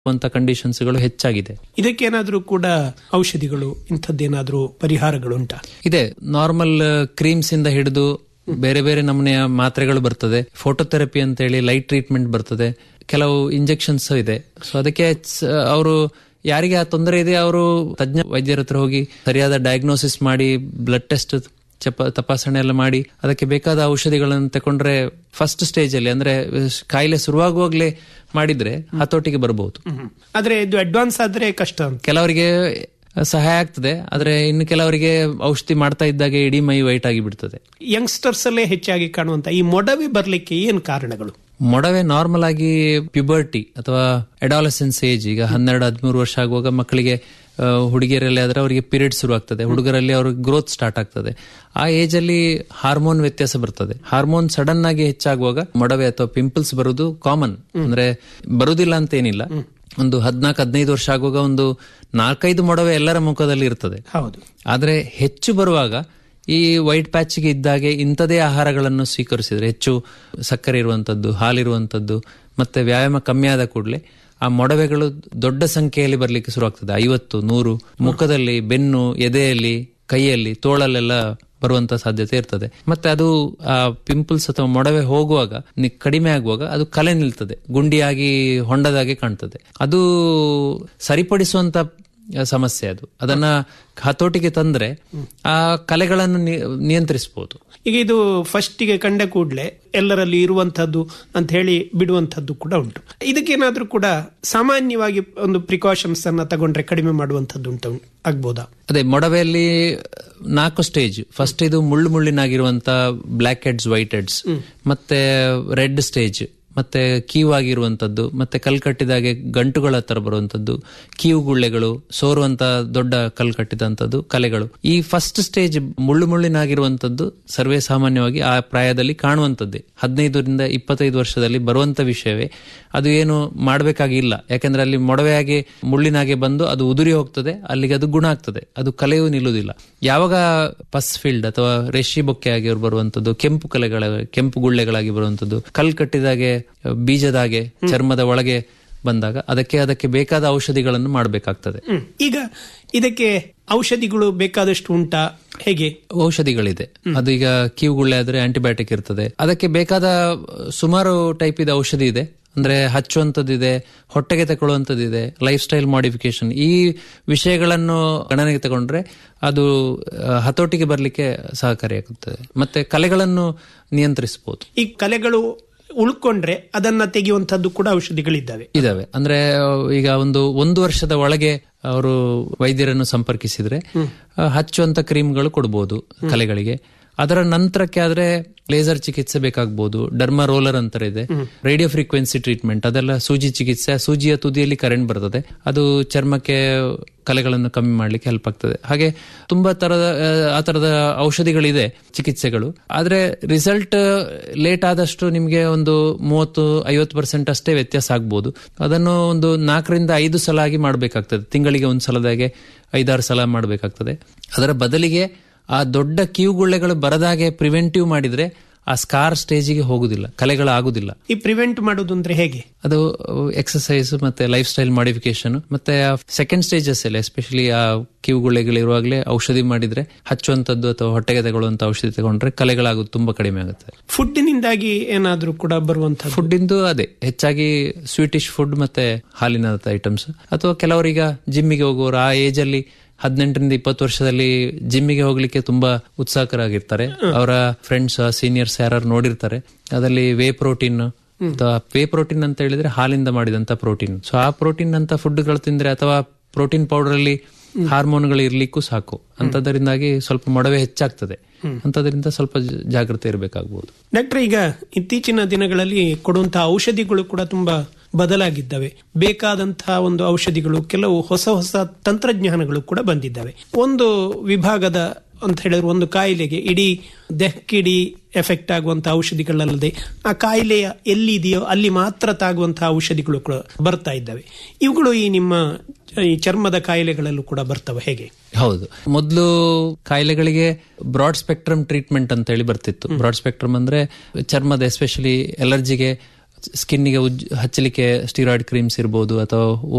ಅಂತ ಕಂಡೀಷನ್ಸ್ಗಳು ಹೆಚ್ಚಾಗಿದೆ ಇದಕ್ಕೇನಾದ್ರೂ ಕೂಡ ಔಷಧಿಗಳು ಇಂಥದ್ದೇನಾದ್ರೂ ಪರಿಹಾರಗಳು ಉಂಟಾ ಇದೆ ನಾರ್ಮಲ್ ಕ್ರೀಮ್ಸ್ ಇಂದ ಹಿಡಿದು ಬೇರೆ ಬೇರೆ ನಮೂನೆಯ ಮಾತ್ರೆಗಳು ಬರ್ತದೆ ಫೋಟೋಥೆರಪಿ ಅಂತ ಹೇಳಿ ಲೈಟ್ ಟ್ರೀಟ್ಮೆಂಟ್ ಬರ್ತದೆ ಕೆಲವು ಇಂಜೆಕ್ಷನ್ಸ್ ಇದೆ ಸೊ ಅದಕ್ಕೆ ಅವರು ಯಾರಿಗೆ ಆ ತೊಂದರೆ ಇದೆ ಅವರು ತಜ್ಞ ವೈದ್ಯರ ಹತ್ರ ಹೋಗಿ ಸರಿಯಾದ ಡಯಾಗ್ನೋಸಿಸ್ ಮಾಡಿ ಬ್ಲಡ್ ಟೆಸ್ಟ್ ಚಪ ತಪಾಸಣೆ ಎಲ್ಲ ಮಾಡಿ ಅದಕ್ಕೆ ಬೇಕಾದ ಔಷಧಿಗಳನ್ನು ತಕೊಂಡ್ರೆ ಫಸ್ಟ್ ಸ್ಟೇಜ್ ಅಲ್ಲಿ ಅಂದ್ರೆ ಕಾಯಿಲೆ ಶುರುವಾಗುವಾಗ್ಲೇ ಮಾಡಿದ್ರೆ ಹತೋಟಿಗೆ ಬರಬಹುದು ಆದ್ರೆ ಇದು ಅಡ್ವಾನ್ಸ್ ಆದ್ರೆ ಕಷ್ಟ ಅಂತ ಕೆಲವರಿಗೆ ಸಹಾಯ ಆಗ್ತದೆ ಆದ್ರೆ ಇನ್ನು ಕೆಲವರಿಗೆ ಔಷಧಿ ಮಾಡ್ತಾ ಇದ್ದಾಗೆ ಇಡೀ ಮೈ ವೈಟ್ ಆಗಿ ಬಿಡ್ತದೆ ಯಂಗ್ಸ್ಟರ್ಸ್ ಅಲ್ಲೇ ಹೆಚ್ಚಾಗಿ ಕಾಣುವಂತ ಈ ಮೊಡವೆ ಬರ್ಲಿಕ್ಕೆ ಏನ್ ಕಾರಣಗಳು ಮೊಡವೆ ನಾರ್ಮಲ್ ಆಗಿ ಪ್ಯುಬರ್ಟಿ ಅಥವಾ ಎಡಾಲಸೆನ್ಸ್ ಏಜ್ ಈಗ ಹನ್ನೆರಡು ಹದಿಮೂರು ವರ್ಷ ಆಗುವಾಗ ಮಕ್ಕಳಿಗೆ ಆ, ಹುಡುಗಿಯರಲ್ಲಿ ಆದ್ರೆ ಅವರಿಗೆ ಪೀರಿಯಡ್ ಶುರು ಆಗ್ತದೆ ಹುಡುಗರಲ್ಲಿ ಅವ್ರಿಗೆ ಗ್ರೋತ್ ಸ್ಟಾರ್ಟ್ ಆಗ್ತದೆ ಆ ಏಜ್ ಅಲ್ಲಿ ಹಾರ್ಮೋನ್ ವ್ಯತ್ಯಾಸ ಬರ್ತದೆ ಹಾರ್ಮೋನ್ ಸಡನ್ ಆಗಿ ಹೆಚ್ಚಾಗುವಾಗ ಮೊಡವೆ ಅಥವಾ ಪಿಂಪಲ್ಸ್ ಬರುವುದು ಕಾಮನ್ ಅಂದ್ರೆ ಬರುದಿಲ್ಲ ಅಂತ ಏನಿಲ್ಲ ಒಂದು ಹದಿನಾಲ್ಕು ಹದಿನೈದು ವರ್ಷ ಆಗುವಾಗ ಒಂದು ನಾಲ್ಕೈದು ಮೊಡವೆ ಎಲ್ಲರ ಮುಖದಲ್ಲಿ ಇರ್ತದೆ ಹೌದು ಆದ್ರೆ ಹೆಚ್ಚು ಬರುವಾಗ ಈ ವೈಟ್ ಪ್ಯಾಚ್ಗೆ ಇದ್ದಾಗೆ ಇಂಥದೇ ಆಹಾರಗಳನ್ನು ಸ್ವೀಕರಿಸಿದ್ರೆ ಹೆಚ್ಚು ಸಕ್ಕರೆ ಇರುವಂತದ್ದು ಹಾಲಿರುವಂತದ್ದು ಮತ್ತೆ ವ್ಯಾಯಾಮ ಕಮ್ಮಿ ಆದ ಕೂಡಲೇ ಆ ಮೊಡವೆಗಳು ದೊಡ್ಡ ಸಂಖ್ಯೆಯಲ್ಲಿ ಬರ್ಲಿಕ್ಕೆ ಶುರುವಾಗ್ತದೆ ಐವತ್ತು ನೂರು ಮುಖದಲ್ಲಿ ಬೆನ್ನು ಎದೆಯಲ್ಲಿ ಕೈಯಲ್ಲಿ ತೋಳಲ್ಲೆಲ್ಲ ಬರುವಂತ ಸಾಧ್ಯತೆ ಇರ್ತದೆ ಮತ್ತೆ ಅದು ಆ ಪಿಂಪಲ್ಸ್ ಅಥವಾ ಮೊಡವೆ ಹೋಗುವಾಗ ನಿ- ಕಡಿಮೆ ಆಗುವಾಗ ಅದು ಕಲೆ ನಿಲ್ತದೆ ಗುಂಡಿಯಾಗಿ ಹೊಂಡದಾಗೆ ಕಾಣ್ತದೆ ಅದು ಸರಿಪಡಿಸುವಂತ ಸಮಸ್ಯೆ ಅದು ಅದನ್ನ ಹತೋಟಿಗೆ ತಂದ್ರೆ ಆ ಕಲೆಗಳನ್ನು ನಿ- ನಿಯಂತ್ರಿಸಬಹುದು ಈಗ ಇದು ಫಸ್ಟಿಗೆ ಕಂಡ ಕೂಡಲೇ ಎಲ್ಲರಲ್ಲಿ ಇರುವಂತದ್ದು ಅಂತ ಹೇಳಿ ಬಿಡುವಂತದ್ದು ಕೂಡ ಉಂಟು ಇದಕ್ಕೇನಾದ್ರೂ ಕೂಡ ಸಾಮಾನ್ಯವಾಗಿ ಒಂದು ಪ್ರಿಕಾಷನ್ಸ್ ಅನ್ನ ತಗೊಂಡ್ರೆ ಕಡಿಮೆ ಮಾಡುವಂತದ್ದು ಉಂಟು ಆಗ್ಬೋದಾ ಅದೇ ಮೊಡವೆಯಲ್ಲಿ ನಾಲ್ಕು ಸ್ಟೇಜ್ ಫಸ್ಟ್ ಇದು ಮುಳ್ಳು ಮುಳ್ಳಿನಾಗಿರುವಂತ ಬ್ಲ್ಯಾಕ್ ಹೆಡ್ಸ್ ವೈಟ್ ಹೆಡ್ಸ್ ಮತ್ತೆ ರೆಡ್ ಸ್ಟೇಜ್ ಮತ್ತೆ ಕೀವ್ ಆಗಿರುವಂತದ್ದು ಮತ್ತೆ ಕಲ್ ಕಟ್ಟಿದಾಗೆ ಗಂಟುಗಳ ತರ ಬರುವಂತದ್ದು ಕೀವು ಗುಳ್ಳೆಗಳು ಸೋರುವಂತ ದೊಡ್ಡ ಕಲ್ ಕಟ್ಟಿದಂತದ್ದು ಕಲೆಗಳು ಈ ಫಸ್ಟ್ ಸ್ಟೇಜ್ ಮುಳ್ಳು ಮುಳ್ಳಿನಾಗಿರುವಂತದ್ದು ಸರ್ವೇ ಸಾಮಾನ್ಯವಾಗಿ ಆ ಪ್ರಾಯದಲ್ಲಿ ಕಾಣುವಂತದ್ದೇ ಹದಿನೈದರಿಂದ ಇಪ್ಪತ್ತೈದು ವರ್ಷದಲ್ಲಿ ಬರುವಂತ ವಿಷಯವೇ ಅದು ಏನು ಮಾಡಬೇಕಾಗಿಲ್ಲ ಯಾಕಂದ್ರೆ ಅಲ್ಲಿ ಮೊಡವೆಯಾಗಿ ಮುಳ್ಳಿನಾಗೆ ಬಂದು ಅದು ಉದುರಿ ಹೋಗ್ತದೆ ಅಲ್ಲಿಗೆ ಅದು ಗುಣ ಆಗ್ತದೆ ಅದು ಕಲೆಯೂ ನಿಲ್ಲುವುದಿಲ್ಲ ಯಾವಾಗ ಪಸ್ ಫೀಲ್ಡ್ ಅಥವಾ ರೆಶಿ ಬೊಕ್ಕೆ ಆಗಿ ಅವ್ರು ಬರುವಂತದ್ದು ಕೆಂಪು ಕಲೆಗಳ ಕೆಂಪು ಗುಳ್ಳೆಗಳಾಗಿ ಬರುವಂತದ್ದು ಕಲ್ ಕಟ್ಟಿದಾಗೆ ಬೀಜದಾಗೆ ಚರ್ಮದ ಒಳಗೆ ಬಂದಾಗ ಅದಕ್ಕೆ ಅದಕ್ಕೆ ಬೇಕಾದ ಔಷಧಿಗಳನ್ನು ಮಾಡಬೇಕಾಗ್ತದೆ ಹ್ಮ್. ಈಗ ಇದಕ್ಕೆ ಔಷಧಿಗಳು ಬೇಕಾದಷ್ಟು ಉಂಟಾ ಹೇಗೆ ಔಷಧಿಗಳಿದೆ ಅದು ಈಗ ಕಿವುಗುಳ್ಳೆ ಆದ್ರೆ ಆಂಟಿಬಯೋಟಿಕ್ ಇರ್ತದೆ ಅದಕ್ಕೆ ಬೇಕಾದ ಸುಮಾರು ಟೈಪ್ ಇದೆ ಔಷಧಿ ಇದೆ ಅಂದ್ರೆ ಹಚ್ಚುವಂಥದ್ದಿದೆ ಹೊಟ್ಟೆಗೆ ತಗೊಳ್ಳುವಂಥದ್ದಿದೆ ಲೈಫ್ ಸ್ಟೈಲ್ ಮಾಡಿಫಿಕೇಶನ್ ಈ ವಿಷಯಗಳನ್ನು ಗಣನೆಗೆ ತಗೊಂಡ್ರೆ ಅದು ಆ, ಹತೋಟಿಗೆ ಬರಲಿಕ್ಕೆ ಸಹಕಾರಿಯಾಗುತ್ತದೆ ಮತ್ತೆ ಕಲೆಗಳನ್ನು ನಿಯಂತ್ರಿಸಬಹುದು ಈ ಕಲೆಗಳು ಉಳ್ಕೊಂಡ್ರೆ ಅದನ್ನ ತೆಗೆಯುವಂತದ್ದು ಕೂಡ ಔಷಧಿಗಳಿದ್ದಾವೆ ಇದಾವೆ ಅಂದ್ರೆ ಈಗ ಒಂದು ಒಂದು ವರ್ಷದ ಒಳಗೆ ಅವರು ವೈದ್ಯರನ್ನು ಸಂಪರ್ಕಿಸಿದ್ರೆ ಆ, ಹಚ್ಚುವಂತ ಕ್ರೀಮ್ಗಳು ಕೊಡಬಹುದು ಕಲೆಗಳಿಗೆ ಅದರ ನಂತರಕ್ಕೆ ಆದ್ರೆ ಲೇಸರ್ ಚಿಕಿತ್ಸೆ ಬೇಕಾಗಬಹುದು ಡರ್ಮಾ ರೋಲರ್ ಅಂತ ಇದೆ ರೇಡಿಯೋ ಫ್ರೀಕ್ವೆನ್ಸಿ ಟ್ರೀಟ್ಮೆಂಟ್ ಅದೆಲ್ಲ ಸೂಜಿ ಚಿಕಿತ್ಸೆ ಆ ಸೂಜಿಯ ತುದಿಯಲ್ಲಿ ಕರೆಂಟ್ ಬರ್ತದೆ ಅದು ಚರ್ಮಕ್ಕೆ ಕಲೆಗಳನ್ನು ಕಮ್ಮಿ ಮಾಡ್ಲಿಕ್ಕೆ ಹೆಲ್ಪ್ ಆಗ್ತದೆ ಹಾಗೆ ತುಂಬಾ ತರದ ಆ, ಆ ತರದ ಔಷಧಿಗಳಿದೆ ಚಿಕಿತ್ಸೆಗಳು ಆದ್ರೆ ರಿಸಲ್ಟ್ ಲೇಟ್ ಆದಷ್ಟು ನಿಮಗೆ ಒಂದು ಮೂವತ್ತು ಐವತ್ತು ಪರ್ಸೆಂಟ್ ಅಷ್ಟೇ ವ್ಯತ್ಯಾಸ ಆಗ್ಬೋದು ಅದನ್ನು ಒಂದು ನಾಲ್ಕರಿಂದ ಐದು ಸಲ ಆಗಿ ಮಾಡಬೇಕಾಗ್ತದೆ ತಿಂಗಳಿಗೆ ಒಂದು ಸಲದಾಗೆ ಐದಾರು ಸಲ ಮಾಡಬೇಕಾಗ್ತದೆ ಅದರ ಬದಲಿಗೆ ಆ ದೊಡ್ಡ ಕಿವುಗುಳ್ಳೆಗಳು ಬರದಾಗೆ ಪ್ರಿವೆಂಟಿವ್ ಮಾಡಿದ್ರೆ ಆ ಸ್ಕಾರ್ ಸ್ಟೇಜಿಗೆ ಹೋಗುದಿಲ್ಲ ಕಲೆಗಳಾಗುದಿಲ್ಲ ಈ ಪ್ರಿವೆಂಟ್ ಮಾಡೋದು ಅಂದ್ರೆ ಹೇಗೆ ಅದು ಎಕ್ಸಸೈಸ್ ಮತ್ತೆ ಲೈಫ್ ಸ್ಟೈಲ್ ಮಾಡಿಫಿಕೇಶನ್ ಮತ್ತೆ ಸೆಕೆಂಡ್ ಸ್ಟೇಜಸ್ ಅಲ್ಲಿ ಎಸ್ಪೆಷಲಿ ಆ ಕಿವುಗುಳ್ಳೆಗಳಿರುವಾಗಲೇ ಔಷಧಿ ಮಾಡಿದ್ರೆ ಹಚ್ಚುವಂತದ್ದು ಅಥವಾ ಹೊಟ್ಟೆಗೆ ತಗೊಳ್ಳುವಂತ ಔಷಧಿ ತಗೊಂಡ್ರೆ ಕಲೆಗಳಾಗೋದು ತುಂಬಾ ಕಡಿಮೆ ಆಗುತ್ತೆ ಫುಡ್ಡಿನಿಂದಾಗಿ ಏನಾದ್ರೂ ಕೂಡ ಬರುವಂತದ್ದು ಫುಡ್ ಇಂದು ಅದೇ ಹೆಚ್ಚಾಗಿ ಸ್ವೀಟಿಶ್ ಫುಡ್ ಮತ್ತೆ ಹಾಲಿನ ಐಟಮ್ಸ್ ಅಥವಾ ಕೆಲವರೀಗ ಜಿಮ್ಮಿಗೆ ಹೋಗುವವರು ಆ ಏಜ್ ಅಲ್ಲಿ ಹದಿನೆಂಟರಿಂದ ಇಪ್ಪತ್ತು ವರ್ಷದಲ್ಲಿ ಜಿಮ್ಮಿಗೆ ಹೋಗ್ಲಿಕ್ಕೆ ತುಂಬಾ ಉತ್ಸಾಹಕರಾಗಿರ್ತಾರೆ ಅವರ ಫ್ರೆಂಡ್ಸ್ ಸೀನಿಯರ್ಸ್ ಯಾರು ನೋಡಿರ್ತಾರೆ ಅದರಲ್ಲಿ ವೇ ಪ್ರೋಟೀನ್ ಅಥವಾ ವೇ ಪ್ರೋಟೀನ್ ಅಂತ ಹೇಳಿದ್ರೆ ಹಾಲಿಂದ ಮಾಡಿದಂತ ಪ್ರೋಟೀನ್ ಸೊ ಆ ಪ್ರೋಟೀನ್ ಅಂತ ಫುಡ್ಗಳು ತಿಂದ್ರೆ ಅಥವಾ ಪ್ರೋಟೀನ್ ಪೌಡರ್ ಅಲ್ಲಿ ಹಾರ್ಮೋನ್ಗಳು ಇರ್ಲಿಕ್ಕೂ ಸಾಕು ಅಂತದರಿಂದಾಗಿ ಸ್ವಲ್ಪ ಮೊಡವೆ ಹೆಚ್ಚಾಗ್ತದೆ ಅಂತದ್ರಿಂದ ಸ್ವಲ್ಪ ಜ- ಜಾಗ್ರತೆ ಇರಬೇಕಾಗಬಹುದು ಡಾಕ್ಟರ್ ಈಗ ಇತ್ತೀಚಿನ ದಿನಗಳಲ್ಲಿ ಕೊಡುವಂತಹ ಔಷಧಿಗಳು ಕೂಡ ತುಂಬಾ ಬದಲಾಗಿದ್ದಾವೆ ಬೇಕಾದಂತಹ ಒಂದು ಔಷಧಿಗಳು ಕೆಲವು ಹೊಸ ಹೊಸ ತಂತ್ರಜ್ಞಾನಗಳು ಕೂಡ ಬಂದಿದ್ದಾವೆ ಒಂದು ವಿಭಾಗದ ಅಂತ ಹೇಳಿದ್ರೆ ಒಂದು ಕಾಯಿಲೆಗೆ ಇಡೀ ದೇಹಕ್ಕಿಡೀ ಎಫೆಕ್ಟ್ ಆಗುವಂತಹ ಔಷಧಿಗಳಲ್ಲದೆ ಆ ಕಾಯಿಲೆಯ ಎಲ್ಲಿದೆಯೋ ಅಲ್ಲಿ ಮಾತ್ರ ತಾಗುವಂತಹ ಔಷಧಿಗಳು ಕೂಡ ಬರ್ತಾ ಇದ್ದಾವೆ ಇವುಗಳು ಈ ನಿಮ್ಮ ಈ ಚರ್ಮದ ಕಾಯಿಲೆಗಳಲ್ಲೂ ಕೂಡ ಬರ್ತವೆ ಹೇಗೆ ಹೌದು ಮೊದಲು ಕಾಯಿಲೆಗಳಿಗೆ ಬ್ರಾಡ್ ಸ್ಪೆಕ್ಟ್ರಮ್ ಟ್ರೀಟ್ಮೆಂಟ್ ಅಂತ ಹೇಳಿ ಬರ್ತಿತ್ತು ಬ್ರಾಡ್ ಸ್ಪೆಕ್ಟ್ರಮ್ ಅಂದ್ರೆ ಚರ್ಮದ ಎಸ್ಪೆಷಲಿ ಎಲರ್ಜಿಗೆ ಸ್ಕಿನ್ನಿಗೆ ಹಚ್ಚಲಿಕ್ಕೆ ಸ್ಟಿರಾಯ್ಡ್ ಕ್ರೀಮ್ಸ್ ಇರ್ಬೋದು ಅಥವಾ